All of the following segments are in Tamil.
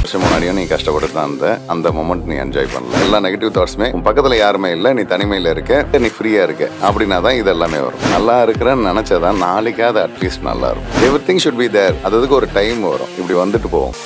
வருஷம் முன்னாடியும் நீ கஷ்டப்பட்டு தான் இருந்த அந்த மொமெண்ட் நீ என்ஜாய் பண்ணல எல்லா நெகட்டிவ் தாட்ஸுமே உன் பக்கத்தில் யாருமே இல்லை நீ தனிமையில் இருக்க நீ ஃப்ரீயாக இருக்க அப்படின்னா தான் இது எல்லாமே வரும் நல்லா இருக்கிறேன்னு நினச்சதான் நாளைக்காவது அட்லீஸ்ட் நல்லா இருக்கும் everything should be there அதுக்கு ஒரு டைம் வரும் இப்படி வந்துட்டு போவோம்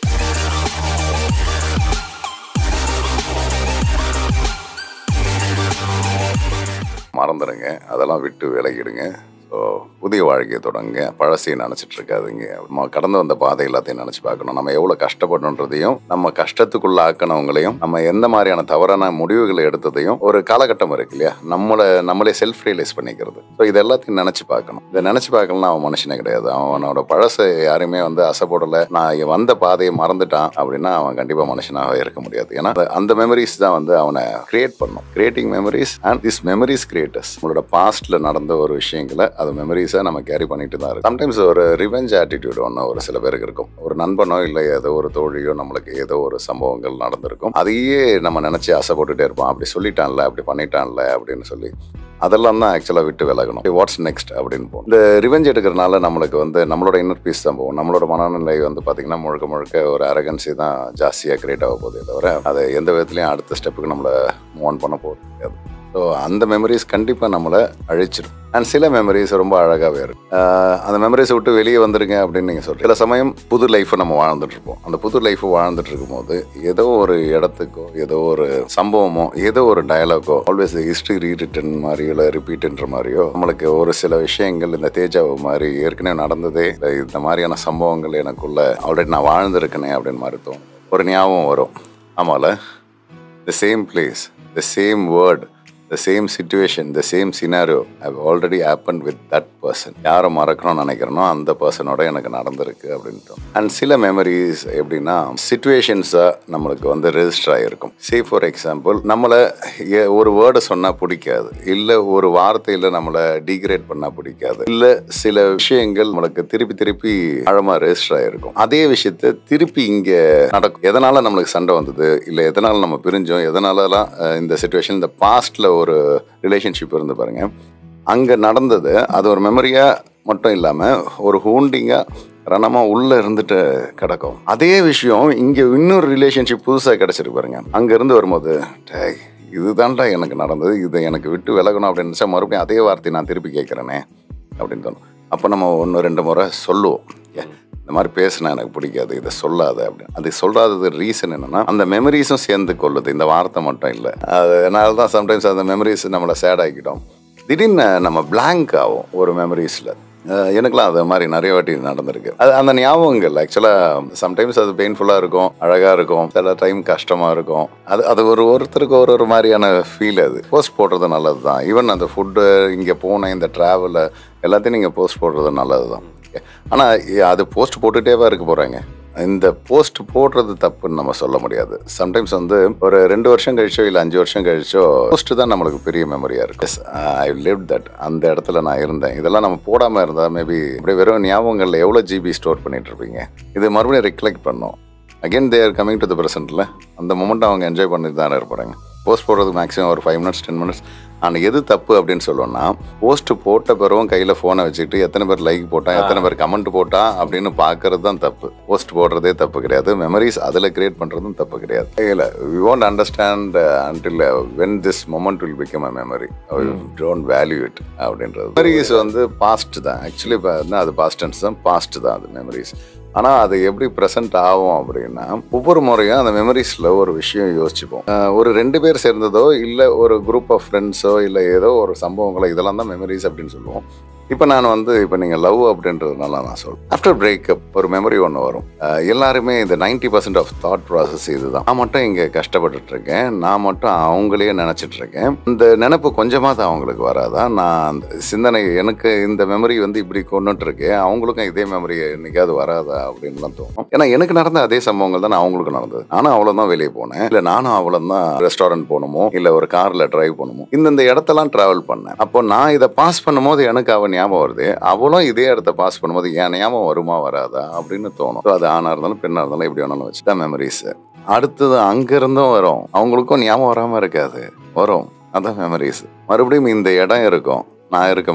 மறந்துடுங்க அதெல்லாம் விட்டு விலகிடுங்க ஸோ புதிய வாழ்க்கையை தொடங்குங்க பழசையும் நினச்சிட்டு இருக்காதுங்க நம்ம கடந்து வந்த பாதை எல்லாத்தையும் நினச்சி பார்க்கணும் நம்ம எவ்வளோ கஷ்டப்படணுன்றதையும் நம்ம கஷ்டத்துக்குள்ள ஆக்கினவங்களையும் நம்ம எந்த மாதிரியான தவறான முடிவுகளை எடுத்ததையும் ஒரு காலகட்டம் இருக்கு இல்லையா நம்மளை நம்மளே செல்ஃப் ரியலைஸ் பண்ணிக்கிறது ஸோ இது எல்லாத்தையும் நினச்சி பார்க்கணும் இதை நினச்சி பார்க்கலாம் அவன் மனுஷனே கிடையாது அவனோட பழசை யாருமே வந்து அசைப்படலை நான் இங்க வந்த பாதையை மறந்துட்டான் அப்படின்னா அவன் கண்டிப்பாக மனுஷனாக இருக்க முடியாது ஏன்னா அந்த- அந்த மெமரிஸ் தான் வந்து அவனை கிரியேட் பண்ணும் creating memories and this memories creators உங்களோட பாஸ்ட்ல நடந்த ஒரு விஷயங்களை அது மெமரிஸை நம்ம கேரி பண்ணிட்டு தான் இருக்கு சம்டைம்ஸ் ஒரு ரிவெஞ்ச் ஆட்டிடியூட் ஒன்று ஒரு சில பேருக்கு இருக்கும் ஒரு நண்பனோ இல்லை ஏதோ ஒரு தோழியோ நம்மளுக்கு ஏதோ ஒரு சம்பவங்கள் நடந்திருக்கும் அதையே நம்ம நினைச்சு ஆசைப்பட்டுட்டே இருப்போம் அப்படி சொல்லிட்டான்ல அப்படி பண்ணிட்டான்ல அப்படின்னு சொல்லி அதெல்லாம் தான் ஆக்சுவலாக விட்டு விலகணும் வாட்ஸ் நெக்ஸ்ட் அப்படின்னு போகும் இந்த ரிவெஞ்ச் எடுக்கிறனால நம்மளுக்கு வந்து நம்மளோட இன்னர் பீஸ் தான் போகும் நம்மளோட மனநிலை வந்து பார்த்தீங்கன்னா முழுக்க முழுக்க ஒரு அரகன்சி தான் ஜாஸ்தியாக கிரியேட் ஆக போதே தவிர அதை எந்த விதத்துலையும் அடுத்த ஸ்டெப்புக்கு நம்மளை மூவ் ஆன் பண்ண போகிறது கிடையாது ஸோ அந்த மெமரிஸ் கண்டிப்பாக நம்மளை அழிச்சிடும் அண்ட் சில மெமரிஸ் ரொம்ப அழகாகவே இருக்கும் ஆஹ் அந்த மெமரிஸை விட்டு வெளியே வந்துருங்க அப்படின்னு நீங்கள் சொல்றீங்க சில சமயம் புது லைஃப்பை நம்ம வாழ்ந்துட்டு இருப்போம் அந்த புது லைஃப் வாழ்ந்துட்டு இருக்கும்போது ஏதோ ஒரு இடத்துக்கோ ஏதோ ஒரு சம்பவமோ ஏதோ ஒரு டயலாகோ ஆல்வேஸ் ஹிஸ்ட்ரி ரீரிட்டன் மாதிரியோ இல்லை ரிப்பீட்ன்ற மாதிரியோ நம்மளுக்கு ஒரு சில விஷயங்கள் இந்த தேஜாவு மாதிரி ஏற்கனவே நடந்ததே இல்லை இந்த மாதிரியான சம்பவங்கள் எனக்குள்ள ஆல்ரெடி நான் வாழ்ந்திருக்கனே அப்படின்னு மாதிரி தோணும் ஒரு ஞாபகம் வரும் ஆமால the same place, the same word, the same situation, the same scenario have already happened with that person. யாரை மறக்கணும்னு நினைக்கிறனோ அந்த பர்சனோட எனக்கு நடந்திருக்கு அப்படின்ட்டு அண்ட் சில மெமரிஸ் எப்படின்னா சுச்சுவேஷன்ஸாக நம்மளுக்கு வந்து ரெஜிஸ்டர் ஆகிருக்கும் சே ஃபார் எக்ஸாம்பிள் நம்மளை எ- ஒரு வேர்டை சொன்னால் பிடிக்காது இல்லை ஒரு வார்த்தையில் நம்மளை டீக்ரேட் பண்ணால் பிடிக்காது இல்லை சில விஷயங்கள் நம்மளுக்கு திருப்பி திருப்பி ஆழமாக ரெஜிஸ்டர் ஆகிருக்கும் அதே விஷயத்த திருப்பி இங்கே நடக்கும் எதனால நம்மளுக்கு சண்டை வந்தது இல்லை எதனால நம்ம பிரிஞ்சோம் எதனாலலாம் அஹ், இந்த சுச்சுவேஷன் இந்த பாஸ்ட்ல ஒரு ரிலேஷன்ஷிப் இருந்து பாருங்க அங்கே நடந்தது அது ஒரு மெமரியாக மட்டும் இல்லாமல் ஒரு ஹூண்டிங்காக ரணமாக உள்ளே இருந்துட்டு கிடக்கும் அதே விஷயம் இங்கே இன்னொரு ரிலேஷன்ஷிப் புதுசாக கிடச்சிருக்கு பாருங்க அங்கேருந்து வரும்போது டேய் இதுதான்டா எனக்கு நடந்தது இதை எனக்கு விட்டு விலகணும் அப்படின்னு நினச்சா மறுபடியும் அதே வார்த்தையை நான் திருப்பி கேட்குறேனே அப்படின்னு தோணும் அப்போ நம்ம ஒன்று ரெண்டு முறை சொல்லுவோம் "ஏ, இந்த மாதிரி பேசினா எனக்கு பிடிக்காது இதை சொல்லாத அப்படின்னு அது சொல்லாதது ரீசன் என்னன்னா அந்த மெமரிஸும் சேர்ந்து கொள்ளுது இந்த வார்த்தை மட்டும் இல்லை அதனால தான் சம்டைம்ஸ் அந்த மெமரிஸ் நம்மளை சேட் ஆக்கிட்டோம் திடீர்னு நம்ம blank ஆகும் ஒரு மெமரிஸில் எனக்குலாம் அது மாதிரி நிறைய வாட்டி நடந்திருக்கு அது அந்த ஞாபகங்கள் ஆக்சுவலாக சம்டைம்ஸ் அது பெயின்ஃபுல்லாக இருக்கும் அழகாக இருக்கும் சில டைம் கஷ்டமாக இருக்கும் அது அது ஒரு ஒருத்தருக்கு ஒரு ஒரு மாதிரியான ஃபீல் அது போஸ்ட் போடுறது நல்லது தான் ஈவன் அந்த ஃபுட்டு இங்கே போன இந்த ட்ராவலை எல்லாத்தையும் நீங்கள் போஸ்ட் போடுறது நல்லது தான் ஆனால் அது போஸ்ட் போட்டுகிட்டேவா இருக்க போகிறாங்க இந்த போஸ்ட் போடுறது தப்புன்னு நம்ம சொல்ல முடியாது சம்டைம்ஸ் வந்து ஒரு ரெண்டு வருஷம் கழிச்சோ இல்லை அஞ்சு வருஷம் கழிச்சோ போஸ்ட் தான் நம்மளுக்கு பெரிய மெமரியாக இருக்கும் ஐ லிவ் தட் அந்த இடத்துல நான் இருந்தேன் இதெல்லாம் நம்ம போடாமல் இருந்தால் மேபி அப்படியே வெறும் ஞாபகங்களில் எவ்வளோ ஜிபி ஸ்டோர் பண்ணிட்டு இருப்பீங்க இது மறுபடியும் ரிக்லெக்ட் பண்ணோம் again there coming to the ப்ரெசென்ட்டில் அந்த மொமெண்ட் அவங்க என்ஜாய் பண்ணிட்டு தானே இருப்பாங்க போஸ்ட் போடுறதுக்கு மேக்ஸிமம் ஒரு ஃபைவ் மினிட்ஸ் டென் மினிட்ஸ் ஆனால் எது தப்பு அப்படின்னு சொல்லணும்னா போஸ்ட் போட்ட பிறகும் கையில் ஃபோனை வச்சுக்கிட்டு எத்தனை பேர் லைக் போட்டான் எத்தனை பேர் கமெண்ட் போட்டான் அப்படின்னு பார்க்கறது தான் தப்பு போஸ்ட் போடுறதே தப்பு கிடையாது மெமரிஸ் அதில் கிரியேட் பண்ணுறதும் தப்பு கிடையாது இல்லை we want understand until when this moment will become a memory don't value it அப்படின்றது மெமரிஸ் வந்து பாஸ்ட் தான் ஆக்சுவலி அது பாஸ்ட் டென்ஸ் தான் பாஸ்ட் தான் அது மெமரிஸ் ஆனால் அது எப்படி ப்ரெசென்ட் ஆகும் அப்படின்னா ஒவ்வொரு முறையும் அந்த மெமரிஸில் ஒரு விஷயம் யோசிச்சுப்போம் அஹ் ஒரு ரெண்டு பேர் சேர்ந்ததோ இல்லை ஒரு குரூப் ஆஃப் ஃப்ரெண்ட்ஸோ இல்லை ஏதோ ஒரு சம்பவங்களோ இதெல்லாம் தான் மெமரிஸ் அப்படின்னு சொல்லுவோம் இப்போ நான் வந்து இப்போ நீங்கள் லவ் அப்படின்றதுனால நான் சொல்றேன் ஆஃப்டர் பிரேக்கப் ஒரு மெமரி ஒன்று வரும் அஹ் எல்லாருமே இந்த 90% பர்சன்ட் ஆஃப் தாட் ப்ராசஸ் இதுதான் நான் மட்டும் இங்கே கஷ்டப்பட்டுட்டு இருக்கேன் நான் மட்டும் அவங்களையே நினச்சிட்டு இருக்கேன் இந்த நினப்பு கொஞ்சமாக தான் அவங்களுக்கு வராதா நான் அந்த சிந்தனை எனக்கு இந்த மெமரி வந்து இப்படி கொண்டுட்டு இருக்கேன் அவங்களுக்கும் இதே மெமரி என்னைக்காவது வராதா அப்படின்லாம் தோணும் ஏன்னா எனக்கு நடந்த அதே சம்பவங்கள் தான் அவங்களுக்கு நடந்தது நானும் அவ்வளோதான் வெளியே போனேன் இல்லை நானும் அவ்வளோ தான் ரெஸ்டாரண்ட் போகணுமோ இல்லை ஒரு காரில் டிரைவ் பண்ணுமோ இந்தந்த இடத்தெல்லாம் ட்ராவல் பண்ணேன் அப்போ நான் இதை பாஸ் பண்ணும்போது எனக்கு அவன் ஞாபகம் வருது அவளும் இதே இடத்த பாஸ் பண்ணும்போது என் ஞாபகம் வருமா வராதா அப்படின்னு தோணும் So அது ஆணாக இருந்தாலும் பெண்ணாக இருந்தாலும் எப்படி வேணாலும் வச்சுட்டா மெமரிஸ் அடுத்தது அங்கிருந்தும் வரும் அவங்களுக்கும் ஞாபகம் வராமல் இருக்காது வரும் அதான் மெமரிஸ் மறுபடியும் இந்த இடம் இருக்கும் நான் இருக்க மாட்டேன்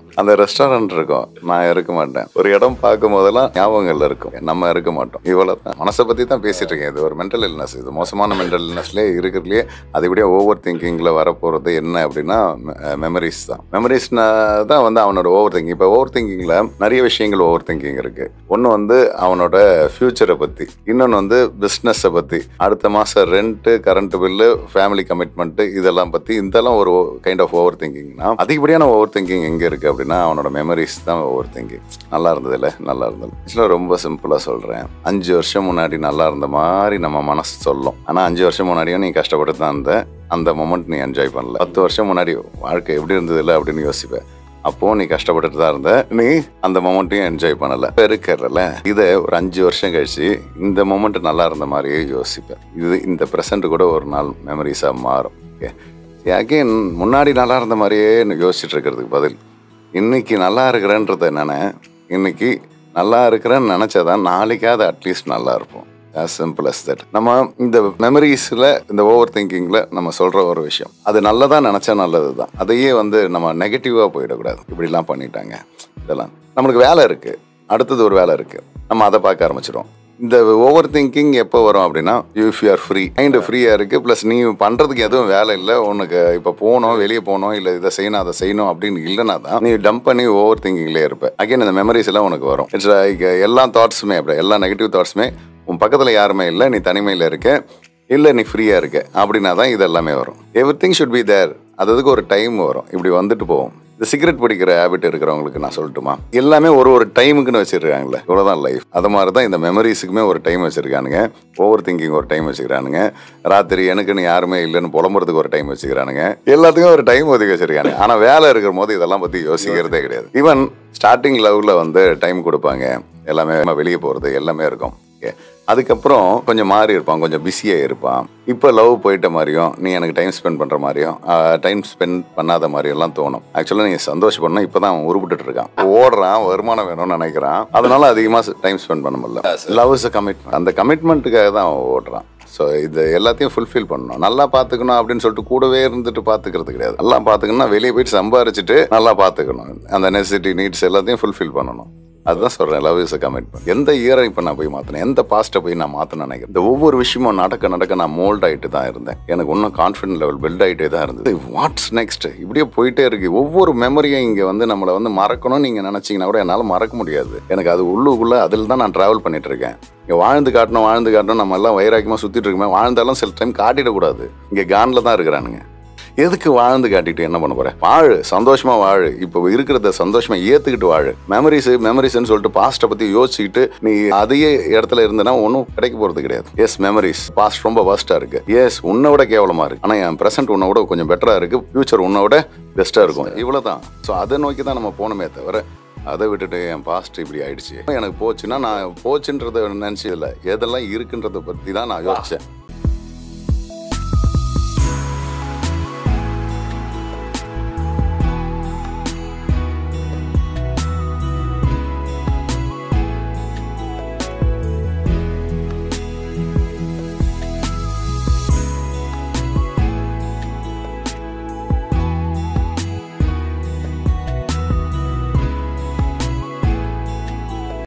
அந்த ரெஸ்டாரண்ட் இருக்கும் நான் இருக்க மாட்டேன் ஒரு இடம் பார்க்கும் போதெல்லாம் ஞாபகங்கள் இருக்கும் நம்ம இருக்க மாட்டோம் இவ்வளவு தான் மனசை பத்தி தான் பேசிட்டு இருக்கேன் இது ஒரு மென்டல் இல்னஸ் இது மோசமான மென்டல் இல்னஸ்லேயே இருக்கிறதுலே அதுபடியே ஓவர் திங்கிங்ல வரப்போறது என்ன அப்படின்னா மெமரிஸ் தான் மெமரிஸ்னா தான் வந்து அவனோட ஓவர் திங்கிங் இப்போ ஓவர் திங்கிங்ல நிறைய விஷயங்கள் ஓவர் திங்கிங் இருக்கு ஒன்று வந்து அவனோட ஃபியூச்சரை பத்தி இன்னொன்று வந்து பிஸ்னஸை பத்தி அடுத்த மாசம் rent current bill family commitment இதெல்லாம் பத்தி இதெல்லாம் ஒரு கைண்ட் ஆஃப் ஓவர் திங்கிங்னா அதிகப்படியான ஓவர் திங்கிங் எங்க இருக்கு அப்படின்னா அவனோட மெமரிஸ் தான் ஓவர் திங்கிங் நல்லா இருந்தது இல்லை நல்லா இருந்தது ஆக்சுவலாக ரொம்ப சிம்பிளாக சொல்கிறேன் அஞ்சு வருஷம் முன்னாடி நல்லா இருந்த மாதிரி நம்ம மனசு சொல்லும் ஆனால் அஞ்சு வருஷம் முன்னாடியும் நீ கஷ்டப்பட்டு தான் இருந்த அந்த மொமெண்ட் நீ என்ஜாய் பண்ணல பத்து வருஷம் முன்னாடி வாழ்க்கை எப்படி இருந்தது இல்லை அப்படின்னு யோசிப்பேன் அப்போ நீ கஷ்டப்பட்டுட்டு தான் இருந்த நீ அந்த மொமெண்ட்டையும் என்ஜாய் பண்ணல இப்போ இருக்கிறல இதை ஒரு அஞ்சு வருஷம் கழிச்சு இந்த மொமெண்ட் நல்லா இருந்த மாதிரியே யோசிப்பேன் இது இந்த ப்ரெசண்ட் கூட ஒரு நாள் மெமரிஸாக மாறும் ஓகே அகெயின் முன்னாடி நல்லா இருந்த மாதிரியே யோசிச்சுட்டு இருக்கிறதுக்கு பதில் இன்னைக்கு நல்லா இருக்கிறேன்றது என்னென்ன இன்னைக்கு நல்லா இருக்கிறேன்னு நினச்சாதான் நாளைக்காவது அட்லீஸ்ட் நல்லா இருப்போம் as simple as that நம்ம இந்த மெமரிஸில் இந்த ஓவர் திங்கிங்கில் நம்ம சொல்கிற ஒரு விஷயம் அது நல்லதாக நினச்சா நல்லது தான் அதையே வந்து நம்ம நெகட்டிவாக போயிடக்கூடாது இப்படிலாம் பண்ணிட்டாங்க இதெல்லாம் நம்மளுக்கு வேலை இருக்குது அடுத்தது ஒரு வேலை இருக்குது நம்ம அதை பார்க்க ஆரம்பிச்சிடும் இந்த ஓவர் திங்கிங் எப்போ வரும் அப்படின்னா if you are free mind ஃப்ரீயாக இருக்குது ப்ளஸ் நீ பண்ணுறதுக்கு எதுவும் வேலை இல்லை உனக்கு இப்போ போகணும் வெளியே போகணும் இல்லை இதை செய்யணும் அதை செய்யணும் அப்படின்னு இல்லைனா தான் நீ டம்ப் பண்ணி ஓவர் திங்கிங்லேயே இருப்ப அகைன் இந்த மெமரிஸ் எல்லாம் உனக்கு வரும் இட்ஸ் லைக் எல்லா தாட்ஸுமே அப்படி எல்லா நெகட்டிவ் தாட்ஸுமே உன் பக்கத்தில் யாருமே இல்லை நீ தனிமையில் இருக்க இல்லை நீ ஃப்ரீயாக இருக்க அப்படின்னா தான் இது எல்லாமே வரும் everything should be there அது அதுக்கு ஒரு டைம் வரும் இப்படி வந்துட்டு போகும் இந்த சிகரெட் பிடிக்கிற ஹேபிட் இருக்கிறவங்களுக்கு நான் சொல்லட்டுமா எல்லாமே ஒரு ஒரு டைமுக்குன்னு வச்சிருக்காங்களே இவ்வளோதான் லைஃப் அது மாதிரி தான் இந்த மெமரிஸுக்குமே ஒரு டைம் வச்சிருக்கானுங்க ஓவர் திங்கிங் ஒரு டைம் வச்சுக்கிறானுங்க ராத்திரி எனக்குன்னு யாருமே இல்லைன்னு புலம்புறதுக்கு ஒரு டைம் வச்சுக்கிறானுங்க எல்லாத்துக்கும் ஒரு டைம் ஒதுக்கி வச்சிருக்காங்க ஆனால் வேலை இருக்கிற போது இதெல்லாம் பற்றி யோசிக்கிறதே கிடையாது ஈவன் ஸ்டார்டிங் லெவலில் வந்து டைம் கொடுப்பாங்க எல்லாமே வெளியே போகிறது எல்லாமே இருக்கும் ஓகே அதுக்கப்புறம் கொஞ்சம் மாறி இருப்பான் கொஞ்சம் பிஸியாக இருப்பான் இப்போ லவ் போயிட்ட மாதிரியும் நீ எனக்கு டைம் ஸ்பெண்ட் பண்ணுற மாதிரியும் டைம் ஸ்பெண்ட் பண்ணாத மாதிரியெல்லாம் தோணும் ஆக்சுவலாக நீ சந்தோஷப்படணும் இப்போ தான் அவன் உருப்பிட்டு இருக்கான் ஓடுறான் வருமானம் வேணும்னு நினைக்கிறான் அதனால அதிகமாக டைம் ஸ்பெண்ட் பண்ண முடியல லவ் இஸ் அ கமிட்மெண்ட் அந்த கமிட்மெண்ட்டுக்காக தான் அவன் ஓடுறான் ஸோ இது எல்லாத்தையும் ஃபுல்ஃபில் பண்ணணும் நல்லா பார்த்துக்கணும் அப்படின்னு சொல்லிட்டு கூடவே இருந்துட்டு பார்த்துக்கிறது கிடையாது நல்லா பார்த்துக்கணும்னா வெளியே போயிட்டு சம்பாரிச்சிட்டு நல்லா பார்த்துக்கணும் அந்த நெசிட்டி நீட்ஸ் எல்லாத்தையும் ஃபுல்ஃபில் பண்ணணும் அதுதான் சொல்கிறேன் லவ் இஸ் அ கமிட்மெண்ட் எந்த இயரை இப்போ நான் போய் மாற்றினேன் எந்த பாஸ்ட்டை போய் நான் மாற்றணும் நினைக்கிறேன் இந்த ஒவ்வொரு விஷயமும் நடக்க நடக்க நான் மோல்ட் ஆகிட்டு தான் இருந்தேன் எனக்கு இன்னும் கான்ஃபிடன்ட் லெவல் பில்ட் ஆகிட்டே தான் இருந்தது வாட்ஸ் நெக்ஸ்ட் இப்படியே போயிட்டே இருக்கு ஒவ்வொரு மெமரியும் இங்கே வந்து நம்மளை வந்து மறக்கணும்னு நீங்கள் நினச்சிங்கன்னா கூட என்னால் மறக்க முடியாது எனக்கு அது உள்ளுக்குள்ளே அதில் தான் நான் ட்ராவல் பண்ணிட்டு இருக்கேன் இங்கே வாழ்ந்து காட்டணும் வாழ்ந்து காட்டணும் நம்ம எல்லாம் வைராக்கியமாக சுற்றிட்டு இருக்கோமே வாழ்ந்தாலும் சில டைம் காட்டிடக்கூடாது இங்கே கானில் தான் இருக்கிறானுங்க எதுக்கு வாழ்ந்து காட்டிட்டு என்ன பண்ண போற வாழு சந்தோஷமா வாழு இப்போ இருக்கிறத சந்தோஷமா ஏத்துக்கிட்டு வாழு மெமரிஸ் மெமரிஸ்னு சொல்லிட்டு பாஸ்ட்டை பத்தி யோசிச்சுக்கிட்டு நீ அதையே இடத்துல இருந்தனா ஒன்றும் கிடைக்க போறது கிடையாது எஸ் மெமரிஸ் பாஸ்ட் ரொம்ப வர்ஸ்டா இருக்கு எஸ் உன்னை விட கேவலமா இருக்கு ஆனா என் பிரசன்ட் உன்னை விட கொஞ்சம் பெட்டரா இருக்கு ஃபியூச்சர் உன்னை விட பெஸ்டா இருக்கும் இவ்வளவுதான் ஸோ அதை நோக்கி தான் நம்ம போகணுமே தவிர அதை விட்டுட்டு என் பாஸ்ட் இப்படி ஆயிடுச்சு எனக்கு போச்சுன்னா நான் போச்சுன்றத நினச்சதில்ல எதெல்லாம் இருக்குன்றத பற்றி தான் நான் யோசிச்சேன்